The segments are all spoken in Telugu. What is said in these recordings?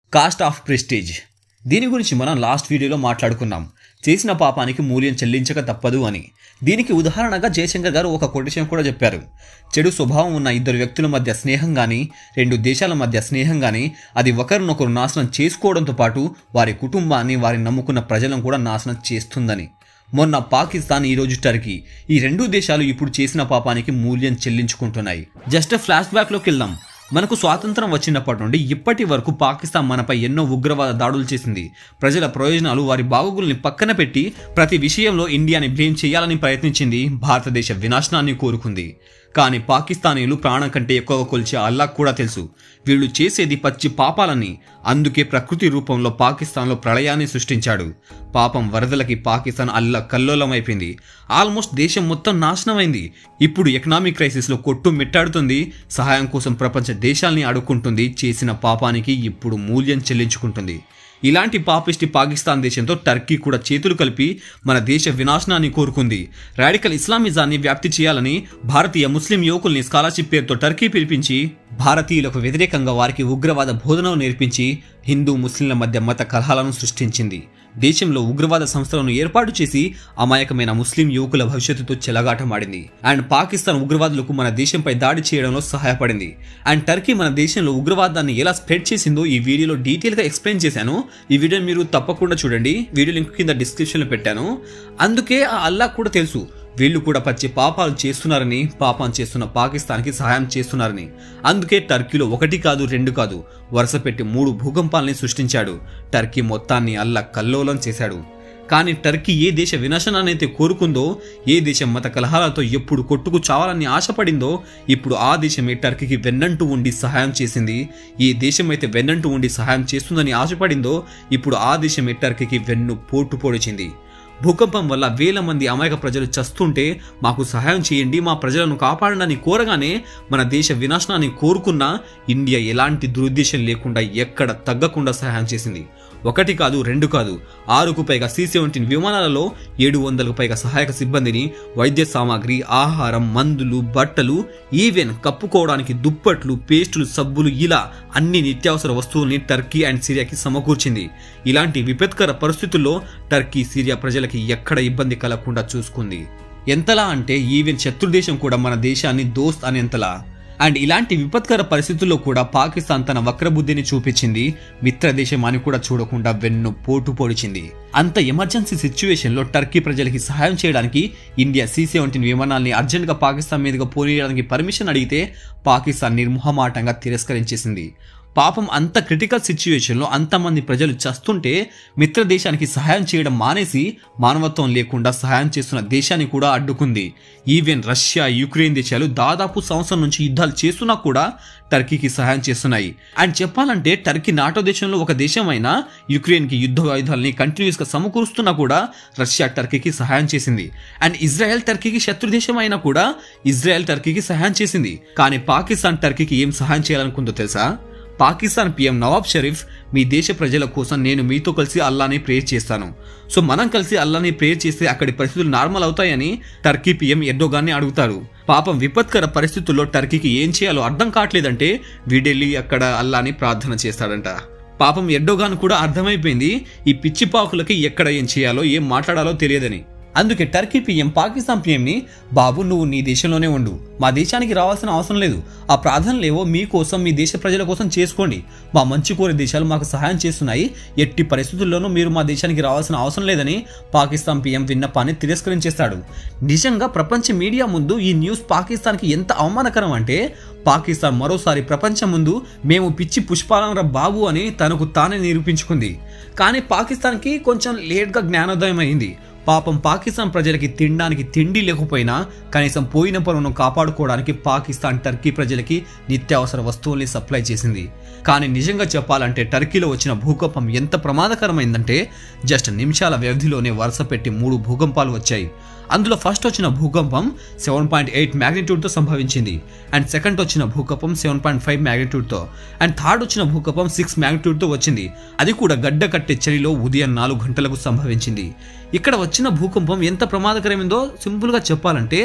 కాస్ట్ ఆఫ్ ప్రెస్టేజ్ దీని గురించి మనం లాస్ట్ వీడియోలో మాట్లాడుకున్నాం చేసిన పాపానికి మూల్యం చెల్లించక తప్పదు అని దీనికి ఉదాహరణగా జయశంకర్ గారు ఒక కొటేషన్ కూడా చెప్పారు చెడు స్వభావం ఉన్న ఇద్దరు వ్యక్తుల మధ్య స్నేహం కానీ రెండు దేశాల మధ్య స్నేహం కానీ అది ఒకరినొకరు నాశనం చేసుకోవడంతో పాటు వారి కుటుంబాన్ని వారి నమ్ముకున్న ప్రజలను కూడా నాశనం చేస్తుందని మొన్న పాకిస్తాన్ ఈ రోజు టర్కీ ఈ రెండు దేశాలు ఇప్పుడు చేసిన పాపానికి మూల్యం చెల్లించుకుంటున్నాయి జస్ట్ ఫ్లాష్ బ్యాక్లోకి వెళ్దాం మనకు స్వాతంత్రం వచ్చినప్పటి నుండి ఇప్పటి వరకు పాకిస్తాన్ మనపై ఎన్నో ఉగ్రవాద దాడులు చేసింది ప్రజల ప్రయోజనాలు వారి బాగోగుల్ని పక్కన పెట్టి ప్రతి విషయంలో ఇండియాని బ్లేమ్ చేయాలని ప్రయత్నించింది భారతదేశ వినాశనాన్ని కోరుకుంది కానీ పాకిస్తానీలు ప్రాణం కంటే ఎక్కువ కొలిచే అల్లాహ్ కూడా తెలుసు వీళ్ళు చేసేది పచ్చి పాపాలని అందుకే ప్రకృతి రూపంలో పాకిస్తాన్లో ప్రళయాన్ని సృష్టించాడు పాపం వరదలకి పాకిస్తాన్ అల్లా కల్లోలమైపోయింది ఆల్మోస్ట్ దేశం మొత్తం నాశనమైంది ఇప్పుడు ఎకనామిక్ క్రైసిస్లో కొట్టు మిట్టాడుతుంది సహాయం కోసం ప్రపంచ దేశాల్ని అడుక్కుంటుంది చేసిన పాపానికి ఇప్పుడు మూల్యం చెల్లించుకుంటుంది ఇలాంటి పాపిస్టి పాకిస్తాన్ దేశంతో టర్కీ కూడా చేతులు కలిపి మన దేశ వినాశనాన్ని కోరుకుంది రాడికల్ ఇస్లామిజాన్ని వ్యాప్తి చేయాలని భారతీయ ముస్లిం యువకుల్ని స్కాలర్షిప్ పేరుతో టర్కీ పిలిపించి భారతీయులకు వ్యతిరేకంగా వారికి ఉగ్రవాద బోధనలు నేర్పించి హిందూ ముస్లింల మధ్య మత కలహాలను సృష్టించింది దేశంలో ఉగ్రవాద సంస్థలను ఏర్పాటు చేసి అమాయకమైన ముస్లిం యువకుల భవిష్యత్తుతో చెలగాటమాడింది అండ్ పాకిస్తాన్ ఉగ్రవాదులకు మన దేశంపై దాడి చేయడంలో సహాయపడింది అండ్ టర్కీ మన దేశంలో ఉగ్రవాదాన్ని ఎలా స్ప్రెడ్ చేసిందో ఈ వీడియోలో డీటెయిల్గా ఎక్స్ప్లెయిన్ చేశాను ఈ వీడియో మీరు తప్పకుండా చూడండి వీడియో లింక్ కింద డిస్క్రిప్షన్లో పెట్టాను అందుకే ఆ అల్లా కూడా తెలుసు వీళ్ళు కూడా పచ్చి పాపాలు చేస్తున్నారని పాపం చేస్తున్న పాకిస్తాన్కి సహాయం చేస్తున్నారని అందుకే టర్కీలో ఒకటి కాదు రెండు కాదు వరుస పెట్టి మూడు భూకంపాలని సృష్టించాడు టర్కీ మొత్తాన్ని అల్ల కల్లోలం చేశాడు కానీ టర్కీ ఏ దేశ వినాశనాన్ని అయితే కోరుకుందో ఏ దేశం మత కలహాలతో ఎప్పుడు కొట్టుకు చావాలని ఆశపడిందో ఇప్పుడు ఆ దేశమే టర్కీకి వెన్నంటూ ఉండి సహాయం చేసింది ఏ దేశం అయితే వెన్నంటూ ఉండి సహాయం చేస్తుందని ఆశపడిందో ఇప్పుడు ఆ దేశమే టర్కీకి వెన్ను పోటు పొడిచింది భూకంపం వల్ల వేల మంది అమాయక ప్రజలు చస్తుంటే మాకు సహాయం చేయండి మా ప్రజలను కాపాడనని కోరగానే మన దేశ వినాశనాన్ని కోరుకున్న ఇండియా ఎలాంటి దురుద్దేశం లేకుండా ఎక్కడ తగ్గకుండా సహాయం చేసింది ఒకటి కాదు రెండు కాదు ఆరుకు పైగా సి సెవెంటీన్ విమానాలలో ఏడు వందలకు పైగా సహాయక సిబ్బందిని వైద్య సామాగ్రి ఆహారం మందులు బట్టలు ఈవెన్ కప్పుకోవడానికి దుప్పట్లు పేస్టులు సబ్బులు ఇలా అన్ని నిత్యావసర వస్తువుల్ని టర్కీ అండ్ సిరియాకి సమకూర్చింది ఇలాంటి విపత్కర పరిస్థితుల్లో టర్కీ సిరియా ప్రజలకి ఎక్కడ ఇబ్బంది కలగకుండా చూసుకుంది ఎంతలా అంటే ఈవెన్ శత్రుదేశం కూడా మన దేశాన్ని దోస్త్ అనేంతలా అండ్ ఇలాంటి విపత్కర పరిస్థితుల్లో కూడా పాకిస్తాన్ తన వక్రబుద్ధిని చూపించింది మిత్రదేశం అని కూడా చూడకుండా వెన్ను పోటు పొడిచింది అంత ఎమర్జెన్సీ సిచ్యువేషన్లో టర్కీ ప్రజలకి సహాయం చేయడానికి ఇండియా సి సెవెంటీన్ విమానాల్ని అర్జెంట్గా పాకిస్తాన్ మీదుగా పోనీయడానికి పర్మిషన్ అడిగితే పాకిస్తాన్ నిర్మోహమాటంగా తిరస్కరించేసింది పాపం అంత క్రిటికల్ సిచ్యువేషన్లో అంతమంది ప్రజలు చస్తుంటే మిత్ర దేశానికి సహాయం చేయడం మానేసి మానవత్వం లేకుండా సహాయం చేస్తున్న దేశాన్ని కూడా అడ్డుకుంది ఈవెన్ రష్యా యుక్రెయిన్ దేశాలు దాదాపు సంవత్సరం నుంచి యుద్ధాలు చేస్తున్నా కూడా టర్కీకి సహాయం చేస్తున్నాయి అండ్ చెప్పాలంటే టర్కీ నాటో దేశంలో ఒక దేశం అయినా యుక్రెయిన్కి యుద్ధ ఆయుధాలని కంటిన్యూస్గా సమకూరుస్తున్నా కూడా రష్యా టర్కీకి సహాయం చేసింది అండ్ ఇజ్రాయెల్ టర్కీకి శత్రు దేశం అయినా కూడా ఇజ్రాయెల్ టర్కీకి సహాయం చేసింది కానీ పాకిస్తాన్ టర్కీకి ఏం సహాయం చేయాలనుకుందో తెలుసా పాకిస్తాన్ పీఎం నవాబ్ షరీఫ్ మీ దేశ ప్రజల కోసం నేను మీతో కలిసి అల్లాని ప్రేయర్ చేస్తాను సో మనం కలిసి అల్లాని ప్రేయర్ చేస్తే అక్కడి పరిస్థితులు నార్మల్ అవుతాయని టర్కీ పీఎం ఎర్డోగాన్ని అడుగుతారు పాపం విపత్కర పరిస్థితుల్లో టర్కీకి ఏం చేయాలో అర్థం కావట్లేదంటే వీడెళ్ళి అక్కడ అల్లాని ప్రార్థన చేస్తాడంట పాపం ఎర్డోగాన్ కూడా అర్థమైపోయింది ఈ పిచ్చిపాకులకి ఎక్కడ ఏం చేయాలో ఏం మాట్లాడాలో తెలియదని అందుకే టర్కీ పీఎం పాకిస్తాన్ పీఎంని బాబు నువ్వు నీ దేశంలోనే ఉండు మా దేశానికి రావాల్సిన అవసరం లేదు ఆ ప్రార్థనలేవో మీకోసం మీ దేశ ప్రజల కోసం చేసుకోండి మా మంచి కోరే దేశాలు మాకు సహాయం చేస్తున్నాయి ఎట్టి పరిస్థితుల్లోనూ మీరు మా దేశానికి రావాల్సిన అవసరం లేదని పాకిస్తాన్ పీఎం విన్నపాన్ని తిరస్కరించేస్తాడు నిజంగా ప్రపంచ మీడియా ముందు ఈ న్యూస్ పాకిస్తాన్కి ఎంత అవమానకరం అంటే పాకిస్తాన్ మరోసారి ప్రపంచం ముందు మేము పిచ్చి పుష్పాలంరా బాబు అని తనకు తానే నిరూపించుకుంది కానీ పాకిస్తాన్కి కొంచెం లేట్గా జ్ఞానోదయం అయింది పాపం పాకిస్తాన్ ప్రజలకి తినడానికి తిండి లేకపోయినా కనీసం పోయిన పనులను కాపాడుకోవడానికి పాకిస్తాన్ టర్కీ ప్రజలకి నిత్యావసర వస్తువుల్ని సప్లై చేసింది కానీ నిజంగా చెప్పాలంటే టర్కీలో వచ్చిన భూకంపం ఎంత ప్రమాదకరమైందంటే జస్ట్ నిమిషాల వ్యవధిలోనే వరుస పెట్టి మూడు భూకంపాలు వచ్చాయి అందులో ఫస్ట్ వచ్చిన భూకంపం సెవెన్ పాయింట్ ఎయిట్ మ్యాగ్నిట్యూడ్తో సంభవించింది అండ్ సెకండ్ వచ్చిన భూకంపం సెవెన్ పాయింట్ ఫైవ్ మ్యాగ్నిట్యూడ్తో అండ్ థర్డ్ వచ్చిన భూకంపం సిక్స్ మ్యాగ్నిట్యూడ్తో వచ్చింది అది కూడా గడ్డ కట్టే చలిలో ఉదయం నాలుగు గంటలకు సంభవించింది ఇక్కడ వచ్చిన భూకంపం ఎంత ప్రమాదకరమైందో సింపుల్గా చెప్పాలంటే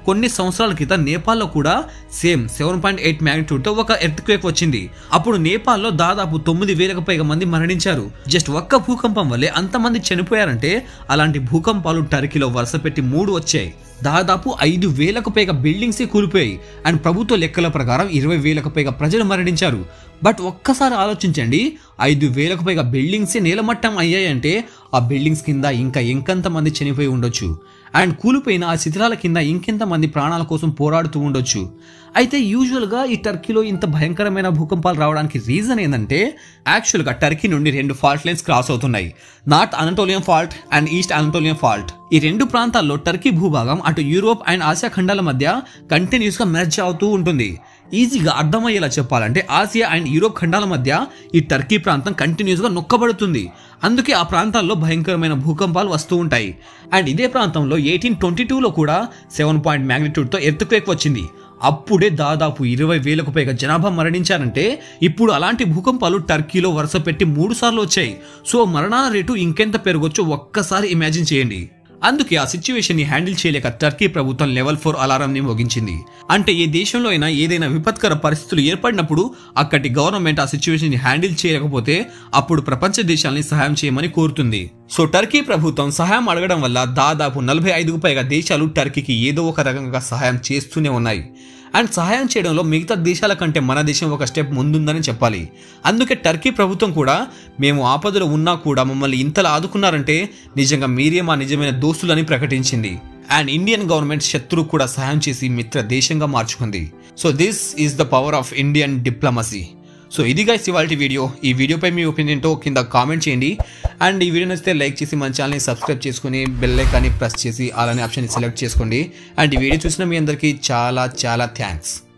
కొన్ని సంవత్సరాల క్రితం నేపాల్లో కూడా సేమ్ సెవెన్ పాయింట్ ఎయిట్ మ్యాగ్నిట్యూడ్తో ఒక ఎర్త్ క్వేక్ వచ్చింది అప్పుడు నేపాల్లో దాదాపు తొమ్మిది వేలకు పైగా మంది మరణించారు జస్ట్ ఒక్క భూకంపం వల్లే అంతమంది చనిపోయారంటే అలాంటి భూకంపాలు టర్కీలో వరుస పెట్టి మూడు వచ్చాయి దాదాపు ఐదు వేలకు పైగా బిల్డింగ్సే కూలిపోయాయి అండ్ ప్రభుత్వ లెక్కల ప్రకారం ఇరవై వేలకు పైగా ప్రజలు మరణించారు బట్ ఒక్కసారి ఆలోచించండి ఐదు వేలకు పైగా బిల్డింగ్సే నేలమట్టం అయ్యాయంటే ఆ బిల్డింగ్స్ కింద ఇంకా ఇంకంత మంది చనిపోయి ఉండొచ్చు అండ్ కూలిపోయిన ఆ శిథిలాల కింద ఇంకెంత మంది ప్రాణాల కోసం పోరాడుతూ ఉండొచ్చు అయితే యూజువల్గా ఈ టర్కీలో ఇంత భయంకరమైన భూకంపాలు రావడానికి రీజన్ ఏంటంటే యాక్చువల్గా టర్కీ నుండి రెండు ఫాల్ట్ లైన్స్ క్రాస్ అవుతున్నాయి north Anatolian fault and east Anatolian fault ఈ రెండు ప్రాంతాల్లో టర్కీ భూభాగం అటు యూరోప్ అండ్ ఆసియా ఖండాల మధ్య కంటిన్యూస్గా మెర్జ్ అవుతూ ఉంటుంది ఈజీగా అర్థమయ్యేలా చెప్పాలంటే ఆసియా అండ్ యూరోప్ ఖండాల మధ్య ఈ టర్కీ ప్రాంతం కంటిన్యూస్గా నొక్కబడుతుంది అందుకే ఆ ప్రాంతాల్లో భయంకరమైన భూకంపాలు వస్తూ ఉంటాయి అండ్ ఇదే ప్రాంతంలో ఎయిటీన్ ట్వంటీ టూలో కూడా సెవెన్ పాయింట్ మ్యాగ్నిట్యూడ్తో ఎర్త్క్వేక్ వచ్చింది అప్పుడే దాదాపు ఇరవై వేలకు పైగా జనాభా మరణించారంటే ఇప్పుడు అలాంటి భూకంపాలు టర్కీలో వరుస పెట్టి మూడు సార్లు వచ్చాయి సో మరణాల రేటు ఇంకెంత పెరగొచ్చో ఒక్కసారి ఇమాజిన్ చేయండి అందుకే ఆ సిచ్యువేషన్ ని హ్యాండిల్ చేయలేక టర్కీ ప్రభుత్వం లెవెల్ ఫోర్ అలారం ని మోగించింది అంటే ఏ దేశంలో అయినా ఏదైనా విపత్కర పరిస్థితులు ఏర్పడినప్పుడు అక్కడి గవర్నమెంట్ ఆ సిచ్యువేషన్ ని హ్యాండిల్ చేయకపోతే అప్పుడు ప్రపంచ దేశాలని సహాయం చేయమని కోరుతుంది సో టర్కీ ప్రభుత్వం సహాయం అడగడం వల్ల దాదాపు నలభై ఐదుకు పైగా దేశాలు టర్కీకి ఏదో ఒక రకంగా సహాయం చేస్తూనే ఉన్నాయి అండ్ సహాయం చేయడంలో మిగతా దేశాల కంటే మన దేశం ఒక స్టెప్ ముందుందని చెప్పాలి అందుకే టర్కీ ప్రభుత్వం కూడా మేము ఆపదలో ఉన్నా కూడా మమ్మల్ని ఇంతలా ఆదుకున్నారంటే నిజంగా మీరే మా నిజమైన దోస్తులని ప్రకటించింది అండ్ ఇండియన్ గవర్నమెంట్ శత్రువు కూడా సహాయం చేసి మిత్ర దేశంగా మార్చుకుంది so this is the power of Indian diplomacy so ఇది గైస్ ఇవాళ వీడియో ఈ వీడియోపై మీ ఒపీనియన్తో కింద కామెంట్ చేయండి అండ్ ఈ వీడియో నచ్చితే లైక్ చేసి మన ఛానల్ని సబ్స్క్రైబ్ చేసుకుని బెల్ ఐకాన్ని ప్రెస్ చేసి అలానే ఆప్షన్ సెలెక్ట్ చేసుకోండి అండ్ ఈ వీడియో చూసిన మీ అందరికీ చాలా చాలా థ్యాంక్స్